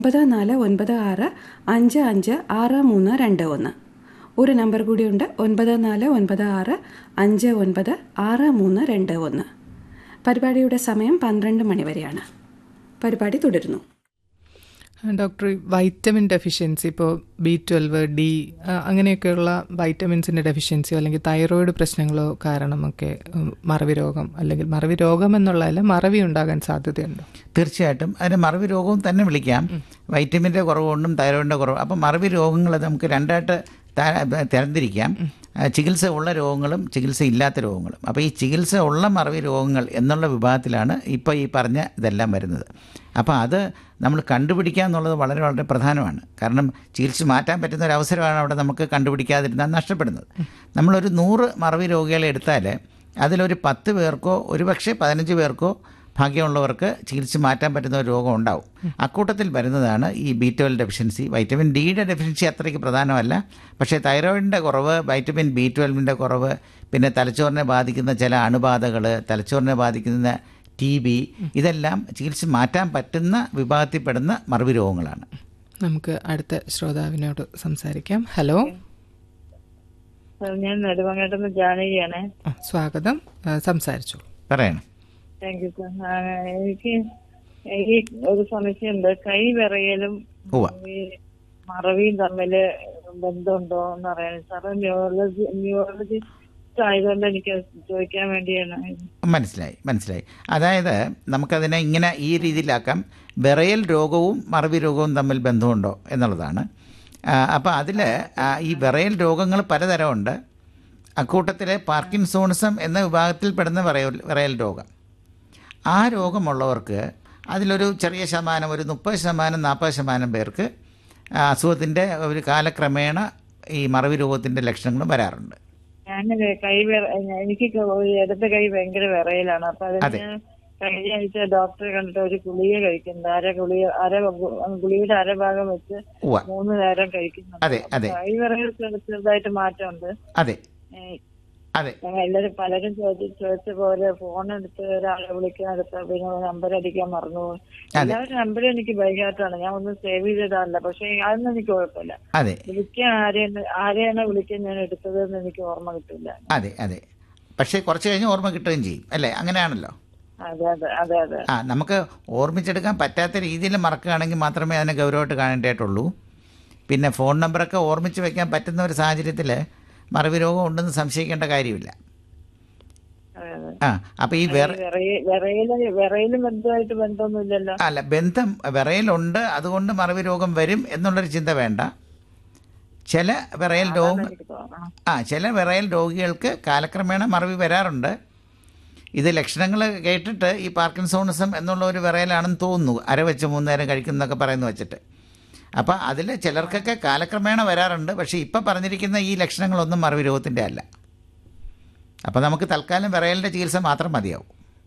ഒമ്പത് നാല് ഒൻപത് ആറ് അഞ്ച് അഞ്ച് ആറ് മൂന്ന് രണ്ട് ഒന്ന് ഒരു നമ്പർ കൂടിയുണ്ട് ഒൻപത് നാല് ഒൻപത് ആറ് അഞ്ച് ഒൻപത് ആറ് മൂന്ന് രണ്ട് ഒന്ന് പരിപാടിയുടെ സമയം പന്ത്രണ്ട് മണി വരെയാണ് പരിപാടി തുടരുന്നു ഡോക്ടർ വൈറ്റമിൻ ഡെഫിഷ്യൻസി ഇപ്പോൾ ബി ട്വൽവ് ഡി അങ്ങനെയൊക്കെയുള്ള വൈറ്റമിൻസിൻ്റെ ഡെഫിഷ്യൻസിയോ അല്ലെങ്കിൽ തൈറോയിഡ് പ്രശ്നങ്ങളോ കാരണമൊക്കെ ഉം, മറവി രോഗം അല്ലെങ്കിൽ മറവി രോഗം എന്നുള്ളതല്ല മറവി ഉണ്ടാകാൻ സാധ്യതയുണ്ടോ തീർച്ചയായിട്ടും അതിന് മറവി രോഗവും തന്നെ വിളിക്കാം വൈറ്റമിൻ്റെ കുറവുകൊണ്ടും തൈറോയിഡിൻ്റെ കുറവ് അപ്പം മറവി രോഗങ്ങൾ നമുക്ക് രണ്ടായിട്ട് ത- തരംതിരിക്കാം ആ, ചികിത്സ ഉള്ള രോഗങ്ങളും ചികിത്സ ഇല്ലാത്ത രോഗങ്ങളും അപ്പോൾ ഈ ചികിത്സ ഉള്ള മറവി രോഗങ്ങൾ എന്നുള്ള വിഭാഗത്തിലാണ് ഇപ്പോൾ ഈ പറഞ്ഞ ഇതെല്ലാം വരുന്നത് അപ്പോൾ അത് നമ്മൾ കണ്ടുപിടിക്കുക എന്നുള്ളത് വളരെ വളരെ പ്രധാനമാണ് കാരണം ചികിത്സ മാറ്റാൻ പറ്റുന്ന ഒരു അവസരമാണ് അവിടെ നമുക്ക് കണ്ടുപിടിക്കാതിരുന്നാൽ നഷ്ടപ്പെടുന്നത് നമ്മളൊരു നൂറ് മറവി രോഗികളെ എടുത്താൽ അതിലൊരു പത്ത് പേർക്കോ ഒരുപക്ഷെ പതിനഞ്ച് പേർക്കോ ഭാഗ്യമുള്ളവർക്ക് ചികിത്സ മാറ്റാൻ പറ്റുന്ന ഒരു രോഗം ഉണ്ടാവും അക്കൂട്ടത്തിൽ വരുന്നതാണ് ഈ ബി ട്വൽവ് ഡെഫിഷ്യൻസി വൈറ്റമിൻ ഡിയുടെ ഡെഫിഷ്യൻസി അത്രയ്ക്ക് പ്രധാനമല്ല പക്ഷേ തൈറോയിഡിൻ്റെ കുറവ് വൈറ്റമിൻ ബി ട്വൽവിൻ്റെ കുറവ് പിന്നെ തലച്ചോറിനെ ബാധിക്കുന്ന ചില അണുബാധകൾ തലച്ചോറിനെ ബാധിക്കുന്ന ടി ബി ഇതെല്ലാം ചികിത്സ മാറ്റാൻ പറ്റുന്ന വിഭാഗത്തിൽപ്പെടുന്ന മറവി രോഗങ്ങളാണ് നമുക്ക് അടുത്ത ശ്രോതാവിനോട് സംസാരിക്കാം ഹലോ സാർ, ഞാൻ നെടുമങ്ങാട്ടുന്ന ജാനകിയാണ് ആ, സ്വാഗതം ആ, സംസാരിച്ചോളൂ പറയണം താങ്ക് യു സാർ ആ, എനിക്ക് ഈ ഒരു സംശയമുണ്ട് കൈ വിറയലും ഉവ്വ. ഈ മറവിയും തമ്മില് ബന്ധമുണ്ടോ എന്ന് അറിയാൻ സാറ് ന്യൂറോളജി ന്യൂറോളജിസ്റ്റ് ആയതുകൊണ്ട് എനിക്ക് ചോദിക്കാൻ വേണ്ടിയാണ് മനസ്സിലായി മനസ്സിലായി അതായത് നമുക്കതിനെ ഇങ്ങനെ ഈ രീതിയിലാക്കാം വിറയൽ രോഗവും മറവി രോഗവും തമ്മിൽ ബന്ധമുണ്ടോ എന്നുള്ളതാണ് അപ്പോൾ അതിൽ ഈ വിറയൽ രോഗങ്ങൾ പലതരമുണ്ട് അക്കൂട്ടത്തിലെ പാർക്കിൻസോണിസം എന്ന വിഭാഗത്തിൽപ്പെടുന്ന വിറയൽ വിറയൽ രോഗം ആ രോഗമുള്ളവർക്ക് അതിലൊരു ചെറിയ ശതമാനം ഒരു മുപ്പത് ശതമാനം നാൽപ്പത് ശതമാനം പേർക്ക് ആ അസുഖത്തിൻ്റെ ഒരു കാലക്രമേണ ഈ മറവി രോഗത്തിൻ്റെ ലക്ഷണങ്ങളും വരാറുണ്ട് ഞാൻ കൈ വിറ എനിക്ക് ഇടത്തെ കൈ ഭയങ്കര വിറയലാണ് അപ്പൊ അതെ. അതിന് കഴിഞ്ഞ ആഴ്ച ഡോക്ടറെ കണ്ടിട്ട് ഒരു ഗുളിക കഴിക്കുന്നത് അര ഗുളിക അര ഗു- ഗുളികയുടെ അരഭാഗം വെച്ച് ഉവ്വ മൂന്ന് നേരം കഴിക്കുന്നുണ്ട് അതെ അതെ കൈ വിറയൽ ചെറുതായിട്ട് മാറ്റമുണ്ട് അതെ ഏഹ് അതെ ഞങ്ങൾ എല്ലാരും പലരും ചോദിച്ചു ചോദിച്ച പോലെ ഫോൺ എടുത്ത് ഒരാളെ വിളിക്കാൻ എടുത്ത പിന്നെ നമ്പർ അടിക്കാൻ മറന്നുപോയി എല്ലാവരും നമ്പർ എനിക്ക് ബൈഹാർട്ടാണ് ഞാൻ ഒന്നും സേവ് ചെയ്തിടാറില്ല പക്ഷെ അതൊന്നും എനിക്ക് കുഴപ്പമില്ല അതെ വിളിക്കാൻ ആരെയാണ് ആരെയാണ് വിളിക്കാൻ ഞാൻ എടുത്തത് എന്ന് എനിക്ക് ഓർമ്മ കിട്ടില്ല അതെ അതെ പക്ഷേ കുറച്ച് കഴിഞ്ഞ് ഓർമ്മ കിട്ടുകയും ചെയ്യും അല്ലേ അങ്ങനെയാണല്ലോ അതെ അതെ അതെ അതെ ആ നമുക്ക് ഓർമ്മിച്ചെടുക്കാൻ പറ്റാത്ത രീതിയിൽ മറക്കുകയാണെങ്കിൽ മാത്രമേ അതിനെ ഗൗരവമായിട്ട് കാണേണ്ടതായിട്ടുള്ളൂ പിന്നെ ഫോൺ നമ്പറൊക്കെ ഓർമ്മിച്ച് വെക്കാൻ പറ്റുന്ന ഒരു സാഹചര്യത്തിൽ മറവി രോഗം ഉണ്ടെന്ന് സംശയിക്കേണ്ട കാര്യമില്ല അതെ അതെ ആ അപ്പോൾ ഈ വേറെ വിറയ- വിറയല് വിറയലും ബന്ധമായിട്ട് ബന്ധമൊന്നുമില്ലല്ലോ അല്ല ബന്ധം വിറയലുണ്ട് അതുകൊണ്ട് മറവി രോഗം വരും എന്നുള്ളൊരു ചിന്ത വേണ്ട ചില വിറയൽ രോഗം എനിക്ക് തോന്നണം ആ ചില വിറയൽ രോഗികൾക്ക് കാലക്രമേണ മറവി വരാറുണ്ട് ഇത് ലക്ഷണങ്ങൾ കേട്ടിട്ട് ഈ പാർക്കിൻസോണിസം എന്നുള്ള ഒരു വിറയലാണെന്ന് തോന്നുന്നു അര വെച്ച് മൂന്ന് നേരം കഴിക്കുന്നതൊക്കെ പറയുന്നു വെച്ചിട്ട് അപ്പോൾ അതിൽ ചിലർക്കൊക്കെ കാലക്രമേണ വരാറുണ്ട് പക്ഷേ ഇപ്പം പറഞ്ഞിരിക്കുന്ന ഈ ലക്ഷണങ്ങളൊന്നും മറവി രോഗത്തിൻ്റെ അല്ല അപ്പോൾ നമുക്ക് തൽക്കാലം വിറയലിൻ്റെ ചികിത്സ മാത്രം മതിയാവും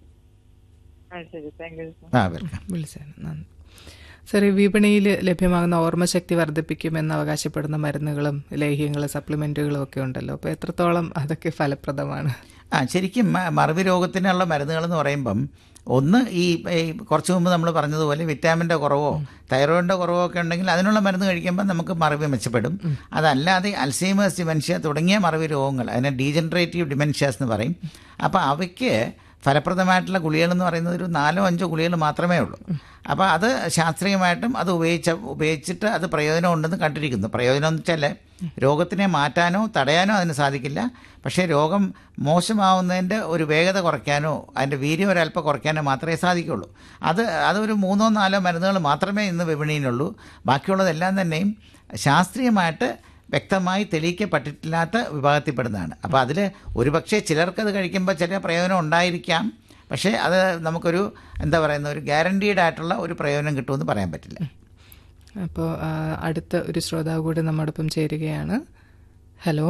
ആ ശരി താങ്ക് യു സാർ ആ വെൽക്കം വിളിച്ചതിന് നന്ദി സർ ഈ വിപണിയിൽ ലഭ്യമാകുന്ന ഓർമ്മശക്തി വർദ്ധിപ്പിക്കുമെന്ന് അവകാശപ്പെടുന്ന മരുന്നുകളും ലേഹ്യങ്ങളും സപ്ലിമെൻറ്റുകളും ഒക്കെ ഉണ്ടല്ലോ അപ്പോൾ എത്രത്തോളം അതൊക്കെ ഫലപ്രദമാണ് ആ ശരിക്കും മ- മറവി രോഗത്തിനുള്ള മരുന്നുകളെന്ന് പറയുമ്പം ഒന്ന് ഈ ഈ കുറച്ച് മുമ്പ് നമ്മൾ പറഞ്ഞതുപോലെ വിറ്റാമിൻ്റെ കുറവോ തൈറോയിഡിൻ്റെ കുറവോ ഒക്കെ ഉണ്ടെങ്കിൽ അതിനുള്ള മരുന്ന് കഴിക്കുമ്പോൾ നമുക്ക് മറവി മെച്ചപ്പെടും അതല്ലാതെ അൽസീമേഴ്സ് ഡിമെൻഷ്യ തുടങ്ങിയ മറവി രോഗങ്ങൾ അതിനെ ഡീജനറേറ്റീവ് ഡിമെൻഷ്യാസ് എന്ന് പറയും അപ്പോൾ അവയ്ക്ക് ഫലപ്രദമായിട്ടുള്ള ഗുളികൾ എന്ന് പറയുന്നത് ഒരു നാലോ അഞ്ചോ ഗുളികൾ മാത്രമേ ഉള്ളൂ അപ്പോൾ അത് ശാസ്ത്രീയമായിട്ടും അത് ഉപയോഗിച്ച ഉപയോഗിച്ചിട്ട് അത് പ്രയോജനം ഉണ്ടെന്ന് കണ്ടിരിക്കുന്നു പ്രയോജനം എന്ന് വെച്ചാൽ രോഗത്തിനെ മാറ്റാനോ തടയാനോ അതിന് സാധിക്കില്ല പക്ഷേ രോഗം മോശമാവുന്നതിൻ്റെ ഒരു വേഗത കുറയ്ക്കാനോ അതിൻ്റെ വീര്യം ഒരല്പം കുറയ്ക്കാനോ മാത്രമേ സാധിക്കുള്ളൂ അത് അതൊരു മൂന്നോ നാലോ മരുന്നുകൾ മാത്രമേ ഇന്ന് വിപണിയിലുള്ളൂ ബാക്കിയുള്ളതെല്ലാം തന്നെയും ശാസ്ത്രീയമായിട്ട് വ്യക്തമായി തെളിയിക്കപ്പെട്ടിട്ടില്ലാത്ത വിഭാഗത്തിൽപ്പെടുന്നതാണ് അപ്പോൾ അതിൽ ഒരുപക്ഷെ ചിലർക്കത് കഴിക്കുമ്പോൾ ചില പ്രയോജനം ഉണ്ടായിരിക്കാം പക്ഷേ അത് നമുക്കൊരു എന്താ പറയുന്ന ഒരു ഗ്യാരണ്ടീഡ് ആയിട്ടുള്ള ഒരു പ്രയോജനം കിട്ടുമെന്ന് പറയാൻ പറ്റില്ല അപ്പോൾ ആ, അടുത്ത ഒരു ശ്രോതാവ് കൂടി നമ്മോടൊപ്പം ചേരുകയാണ് ഹലോ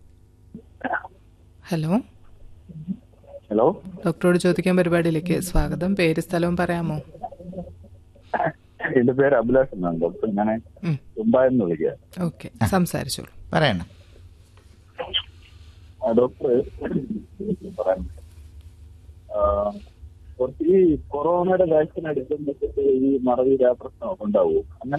ഹലോ ഹലോ ഡോക്ടറോട് ചോദിക്കാൻ പരിപാടിയിലേക്ക് സ്വാഗതം പേര് സ്ഥലവും പറയാമോ എന്റെ പേര് അഭിലാഷ് എന്നാണ് ഡോക്ടർ ഞാൻ ഉം. മുംബൈന്ന് വിളിക്കുക ഓക്കെ സംസാരിച്ചോളൂ പറയണം ആ, ഡോക്ടർ പറയാൻ ആ, കുറച്ച് ഈ കൊറോണയുടെ വാക്സിൻ എടുക്കുമ്പോഴത്തേക്ക് ഈ മറവി പ്രശ്നം ഉണ്ടാവുമോ അങ്ങനെ